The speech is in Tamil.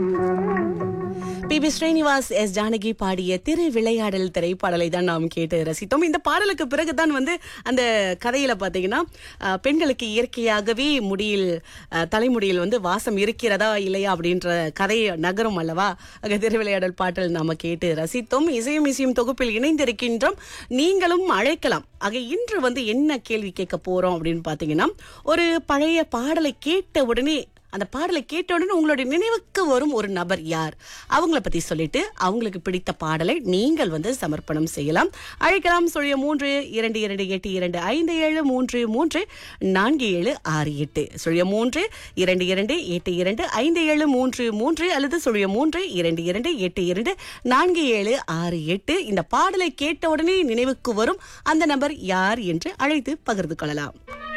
B B Srinivas S Janaki பாடிய திரு விளையாடல் திரைப்பாடலை தான் நாம் கேட்டு ரசித்தோம் இந்த பாடலுக்கு பிறகுதான் வந்து அந்த கதையில பாத்தீங்கன்னா அஹ், பெண்களுக்கு இயற்கையாகவே முடியில் அஹ், தலைமுடியில் வந்து வாசம் இருக்கிறதா இல்லையா அப்படின்ற கதை நகரும் அல்லவா அங்க திருவிளையாடல் பாட்டல் நாம கேட்டு ரசித்தோம் இசையும் இசையும் தொகுப்பில் இணைந்திருக்கின்றோம் நீங்களும் அழைக்கலாம் ஆக இன்று வந்து என்ன கேள்வி கேட்க போறோம் அப்படின்னு பாத்தீங்கன்னா ஒரு பழைய பாடலை கேட்ட உடனே அந்த பாடலை கேட்ட உடனே உங்களுடைய நினைவுக்கு வரும் ஒரு நபர் யார் அவங்கள பத்தி சொல்லிட்டு அவங்களுக்கு பிடித்த பாடலை நீங்கள் வந்து சமர்ப்பணம் செய்யலாம் அழைக்கலாம் சொல்லிய மூன்று இரண்டு இரண்டு எட்டு இரண்டு ஐந்து ஏழு மூன்று மூன்று நான்கு ஏழு ஆறு எட்டு சொல்லிய மூன்று இரண்டு இரண்டு எட்டு இரண்டு ஐந்து ஏழு மூன்று மூன்று அல்லது சொல்லிய மூன்று இரண்டு இரண்டு எட்டு இரண்டு நான்கு ஏழு ஆறு எட்டு இந்த பாடலை கேட்ட உடனே நினைவுக்கு வரும் அந்த நபர் யார் என்று அழைத்து பகிர்ந்து கொள்ளலாம்